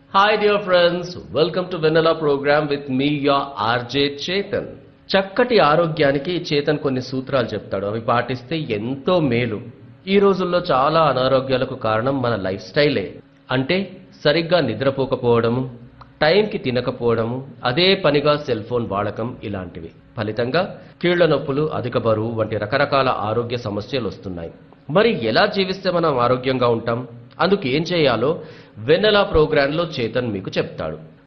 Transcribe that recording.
hi dear friends welcome to Vennela programme with me your RJ Chetan చక్కటి ఆరోగ్యానికి చేతన్ కొన్ని సూత్రాలు చెప్తాడు అవి పాటిస్తే ఎంతో మేలు ఈ రోజుల్లో చాలా అనారోగ్యాలకు కారణం మన లైఫ్ స్టైలే అంటే సరిగ్గా నిద్రపోకపోవడము టైంకి తినకపోవడము అదే పనిగా సెల్ ఫోన్ వాడకం ఇలాంటివి ఫలితంగా కీళ్ల నొప్పులు అధిక బరువు వంటి రకరకాల ఆరోగ్య సమస్యలు వస్తున్నాయి మరి ఎలా జీవిస్తే మనం ఆరోగ్యంగా ఉంటాం అందుకు ఏం చేయాలో వెన్నెలా ప్రోగ్రాంలో చేతన్ మీకు చెప్తాడు